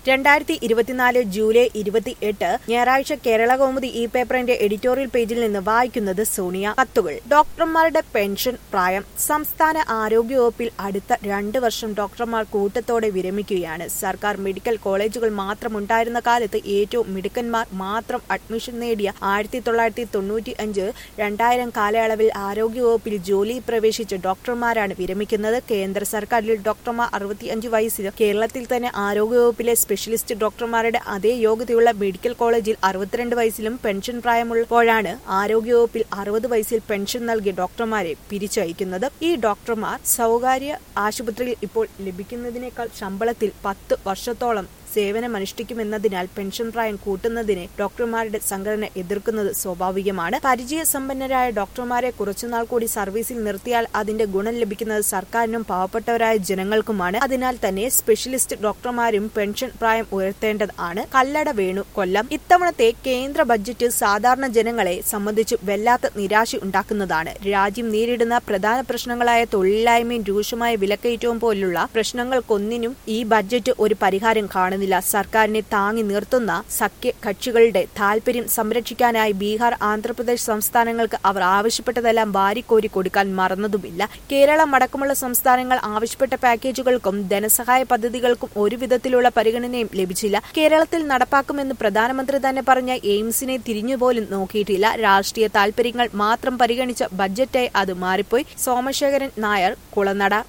രണ്ടായിരത്തി ഇരുപത്തിനാല് ജൂലൈ ഇരുപത്തി എട്ട് ഞായറാഴ്ച കേരള കൗമുദി ഈ പേപ്പറിന്റെ എഡിറ്റോറിയൽ പേജിൽ നിന്ന് വായിക്കുന്നത് സോണിയ കത്തുകൾ ഡോക്ടർമാരുടെ പെൻഷൻ പ്രായം സംസ്ഥാന ആരോഗ്യവകുപ്പിൽ അടുത്ത രണ്ട് വർഷം ഡോക്ടർമാർ കൂട്ടത്തോടെ വിരമിക്കുകയാണ് സർക്കാർ മെഡിക്കൽ കോളേജുകൾ മാത്രമുണ്ടായിരുന്ന കാലത്ത് ഏറ്റവും മിടുക്കന്മാർ മാത്രം അഡ്മിഷൻ നേടിയ ആയിരത്തി തൊള്ളായിരത്തി തൊണ്ണൂറ്റി അഞ്ച് രണ്ടായിരം കാലയളവിൽ ആരോഗ്യവകുപ്പിൽ ജോലിയിൽ പ്രവേശിച്ച ഡോക്ടർമാരാണ് വിരമിക്കുന്നത് കേന്ദ്ര സർക്കാരിൽ ഡോക്ടർമാർ അറുപത്തിയഞ്ച് വയസ്സിൽ കേരളത്തിൽ തന്നെ ആരോഗ്യവകുപ്പിലെ സ്പെഷ്യലിസ്റ്റ് ഡോക്ടർമാരുടെ അതേ യോഗ്യതയുള്ള മെഡിക്കൽ കോളേജിൽ അറുപത്തിരണ്ട് വയസ്സിലും പെൻഷൻ പ്രായമുള്ളപ്പോഴാണ് ആരോഗ്യവകുപ്പിൽ അറുപത് വയസ്സിൽ പെൻഷൻ നൽകിയ ഡോക്ടർമാരെ പിരിച്ചയക്കുന്നത് ഈ ഡോക്ടർമാർ സ്വകാര്യ ആശുപത്രിയിൽ ഇപ്പോൾ ലഭിക്കുന്നതിനേക്കാൾ ശമ്പളത്തിൽ പത്ത് വർഷത്തോളം സേവനമനുഷ്ഠിക്കുമെന്നതിനാൽ പെൻഷൻ പ്രായം കൂട്ടുന്നതിനെ ഡോക്ടർമാരുടെ സംഘടന എതിർക്കുന്നത് സ്വാഭാവികമാണ് പരിചയസമ്പന്നരായ ഡോക്ടർമാരെ കുറച്ചുനാൾ കൂടി സർവീസിൽ നിർത്തിയാൽ അതിന്റെ ഗുണം ലഭിക്കുന്നത് സർക്കാരിനും പാവപ്പെട്ടവരായ ജനങ്ങൾക്കുമാണ് അതിനാൽ തന്നെ സ്പെഷ്യലിസ്റ്റ് ഡോക്ടർമാരും പെൻഷൻ പ്രായം ഉയർത്തേണ്ടതാണ് കല്ലട വേണു കൊല്ലം ഇത്തവണത്തെ കേന്ദ്ര ബജറ്റ് സാധാരണ ജനങ്ങളെ സംബന്ധിച്ച് വല്ലാത്ത നിരാശ ഉണ്ടാക്കുന്നതാണ് രാജ്യം നേരിടുന്ന പ്രധാന പ്രശ്നങ്ങളായ തൊഴിലില്ലായ്മയും രൂക്ഷമായ വിലക്കയറ്റവും പോലുള്ള പ്രശ്നങ്ങൾക്കൊന്നിനും ഈ ബജറ്റ് ഒരു പരിഹാരം കാണുന്നില്ല സർക്കാരിനെ താങ്ങി നിർത്തുന്ന സഖ്യ കക്ഷികളുടെ താൽപര്യം സംരക്ഷിക്കാനായി ബീഹാർ ആന്ധ്രാപ്രദേശ് സംസ്ഥാനങ്ങൾക്ക് അവർ ആവശ്യപ്പെട്ടതെല്ലാം വാരിക്കോരി കൊടുക്കാൻ മറന്നതുമില്ല കേരളം അടക്കമുള്ള സംസ്ഥാനങ്ങൾ ആവശ്യപ്പെട്ട പാക്കേജുകൾക്കും ധനസഹായ പദ്ധതികൾക്കും ഒരു വിധത്തിലുള്ള പരിഗണനയും ലഭിച്ചില്ല കേരളത്തിൽ നടപ്പാക്കുമെന്ന് പ്രധാനമന്ത്രി തന്നെ പറഞ്ഞ എയിംസിനെ തിരിഞ്ഞുപോലും നോക്കിയിട്ടില്ല രാഷ്ട്രീയ താൽപര്യങ്ങൾ മാത്രം പരിഗണിച്ച ബജറ്റായി അത് മാറിപ്പോയി സോമശേഖരൻ നായർ കുളനട